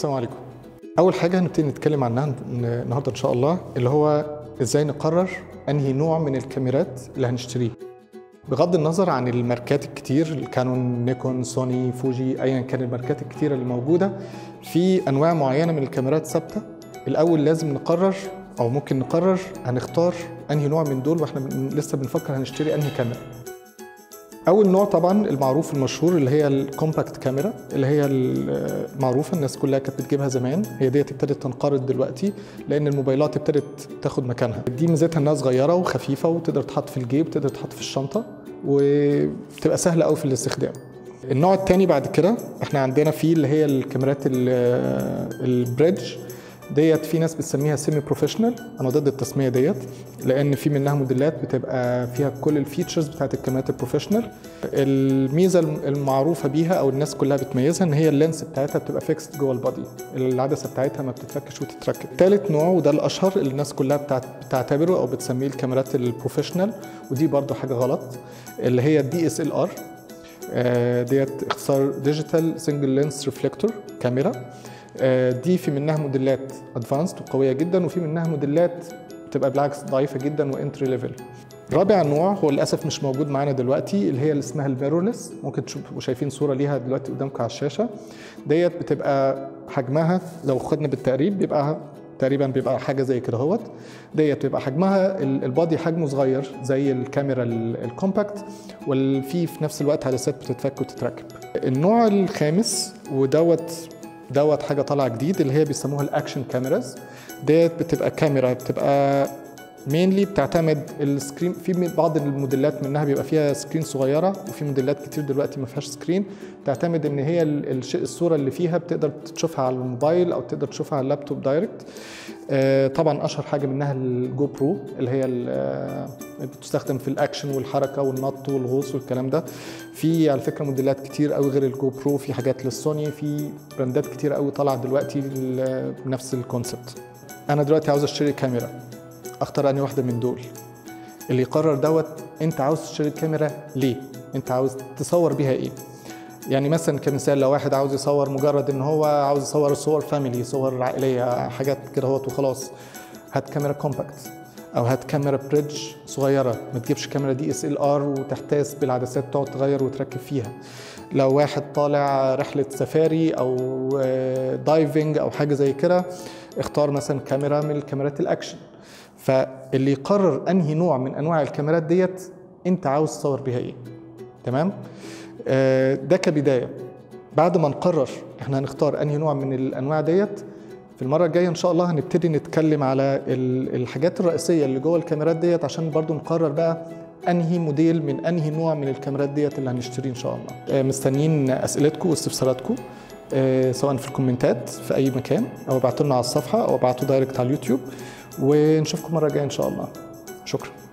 السلام عليكم اول حاجه هنبتدي نتكلم عنها النهارده ان شاء الله اللي هو ازاي نقرر انهي نوع من الكاميرات اللي هنشتريه بغض النظر عن الماركات الكتير الكانون نيكون سوني فوجي ايا كان الماركات الكتيره اللي موجوده في انواع معينه من الكاميرات ثابته الاول لازم نقرر او ممكن نقرر هنختار انهي نوع من دول واحنا بن- لسه بنفكر هنشتري انهي كاميرا اول نوع طبعا المعروف المشهور اللي هي الكومباكت كاميرا اللي هي المعروفه الناس كلها كانت بتجيبها زمان هي ديت ابتدت تنقرض دلوقتي لان الموبايلات ابتدت تاخد مكانها دي ميزتها انها صغيره وخفيفه وتقدر تحط في الجيب تقدر تحط في الشنطه وبتبقى سهله قوي في الاستخدام النوع الثاني بعد كده احنا عندنا فيه اللي هي الكاميرات ال- البريدج ديت في ناس بتسميها سيمي بروفيشنال انا ضد التسميه ديت لان في منها موديلات بتبقى فيها كل الفيتشرز بتاعت الكاميرات البروفيشنال الميزه المعروفه بيها او الناس كلها بتميزها ان هي اللينس بتاعتها بتبقى فيكست جوه البادي العدسه بتاعتها ما بتتفكش وتتركب ثالث نوع وده الاشهر اللي الناس كلها بتاعت بتعتبره او بتسميه الكاميرات البروفيشنال ودي برضو حاجه غلط اللي هي الدي اس ال ار ديت اختصار ديجيتال سنجل لينس ريفلكتور كاميرا آه، دي في منها موديلات ادفانسد وقويه جدا وفي منها موديلات بتبقى بالعكس ضعيفه جدا وانتري ليفل رابع نوع هو للاسف مش موجود معانا دلوقتي اللي هي اللي اسمها الميرورلس ممكن تشوفوا شايفين صوره ليها دلوقتي قدامكم على الشاشه ديت بتبقى حجمها لو خدنا بالتقريب بيبقى تقريبا بيبقى حاجه زي كده اهوت ديت بيبقى حجمها ال- البادي حجمه صغير زي الكاميرا ال- الكومباكت والفي في نفس الوقت عدسات بتتفك وتتركب النوع الخامس ودوت دوت حاجه طالعه جديد اللي هي بيسموها الاكشن كاميراز ديت بتبقى كاميرا بتبقى مينلي بتعتمد السكرين في من- بعض الموديلات منها بيبقى فيها سكرين صغيره وفي موديلات كتير دلوقتي ما فيهاش سكرين بتعتمد ان هي ال- الش- الصوره اللي فيها بتقدر تشوفها على الموبايل او تقدر تشوفها على اللابتوب دايركت آه، طبعا اشهر حاجه منها الجو برو اللي هي ال- آه، بتستخدم في الاكشن والحركه والنط والغوص والكلام ده في على فكره موديلات كتير قوي غير الجو برو في حاجات للسوني في براندات كتير قوي طالعه دلوقتي ل- بنفس الكونسبت انا دلوقتي عاوز اشتري كاميرا اختار انهي واحده من دول اللي يقرر دوت انت عاوز تشتري الكاميرا ليه انت عاوز تصور بيها ايه يعني مثلا كمثال لو واحد عاوز يصور مجرد ان هو عاوز يصور صور فاميلي صور عائليه حاجات كده هوت وخلاص هات كاميرا كومباكت او هات كاميرا بريدج صغيره ما تجيبش كاميرا دي اس ال ار وتحتاس بالعدسات تقعد تغير وتركب فيها لو واحد طالع رحله سفاري او آه، دايفنج او حاجه زي كده اختار مثلا كاميرا من الكاميرات الاكشن فاللي يقرر انهي نوع من انواع الكاميرات ديت انت عاوز تصور بيها ايه تمام آه، ده كبدايه بعد ما نقرر احنا هنختار انهي نوع من الانواع ديت في المره الجايه ان شاء الله هنبتدي نتكلم على ال- الحاجات الرئيسيه اللي جوه الكاميرات ديت عشان برضو نقرر بقى انهي موديل من انهي نوع من الكاميرات ديت اللي هنشتريه ان شاء الله آه، مستنيين اسئلتكم واستفساراتكم آه، سواء في الكومنتات في اي مكان او ابعتوا لنا على الصفحه او ابعتوا دايركت على اليوتيوب ونشوفكم المره الجايه ان شاء الله شكرا